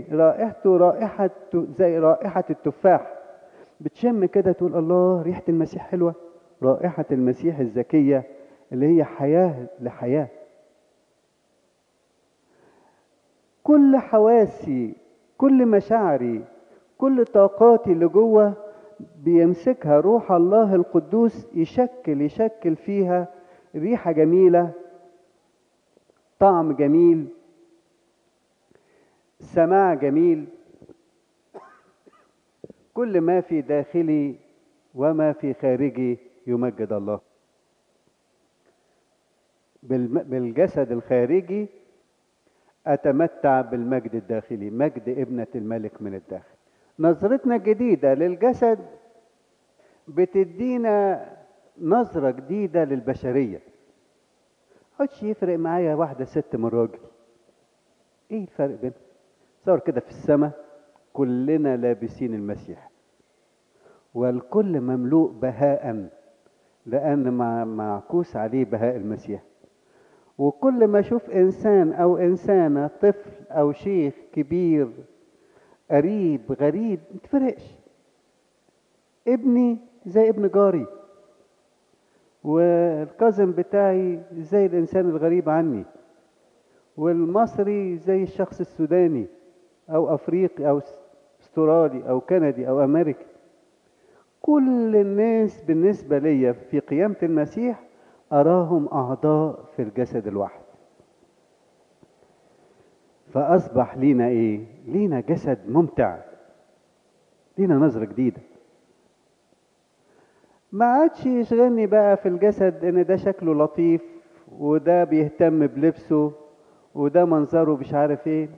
رائحته رائحة زي رائحة التفاح بتشم كده تقول الله ريحة المسيح حلوة رائحة المسيح الزكية اللي هي حياة لحياة كل حواسي كل مشاعري كل طاقاتي اللي جوه بيمسكها روح الله القدوس يشكل يشكل فيها ريحة جميلة طعم جميل سماع جميل كل ما في داخلي وما في خارجي يمجد الله بالجسد الخارجي أتمتع بالمجد الداخلي مجد ابنة الملك من الداخل نظرتنا الجديدة للجسد بتدينا نظرة جديدة للبشرية عادش يفرق معايا واحدة ست من راجل ايه الفرق بينهم صور كده في السماء كلنا لابسين المسيح والكل مملوء بهاء لأن معكوس عليه بهاء المسيح وكل ما اشوف انسان او انسانه طفل او شيخ كبير قريب غريب متفرقش ابني زي ابن جاري والكازن بتاعي زي الانسان الغريب عني والمصري زي الشخص السوداني او افريقي او استرالي او كندي او امريكي كل الناس بالنسبه ليا في قيامه المسيح أراهم أعضاء في الجسد الواحد فأصبح لينا إيه؟ لينا جسد ممتع لينا نظرة جديدة ما عادش يشغلني بقى في الجسد إن ده شكله لطيف وده بيهتم بلبسه وده منظره مش عارف إيه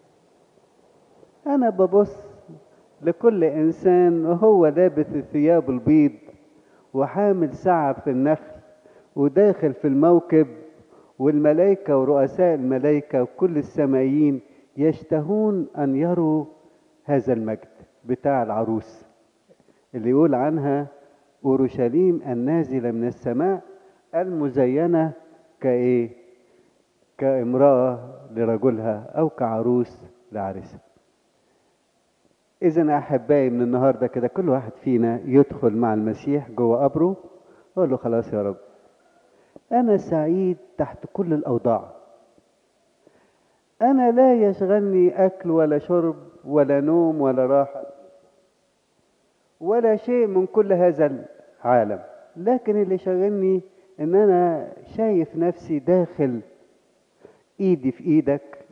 أنا ببص لكل إنسان وهو لابس الثياب البيض وحامل سعب في النخل وداخل في الموكب والملائكة ورؤساء الملائكة وكل السمائيين يشتهون أن يروا هذا المجد بتاع العروس اللي يقول عنها أورشليم النازلة من السماء المزينة كإيه؟ كامرأة لرجلها أو كعروس لعريسها إذا أحبائي من النهاردة كده كل واحد فينا يدخل مع المسيح جوه قبره يقول له خلاص يا رب أنا سعيد تحت كل الأوضاع أنا لا يشغلني أكل ولا شرب ولا نوم ولا راحة ولا شيء من كل هذا العالم لكن اللي شغلني إن أنا شايف نفسي داخل إيدي في إيدك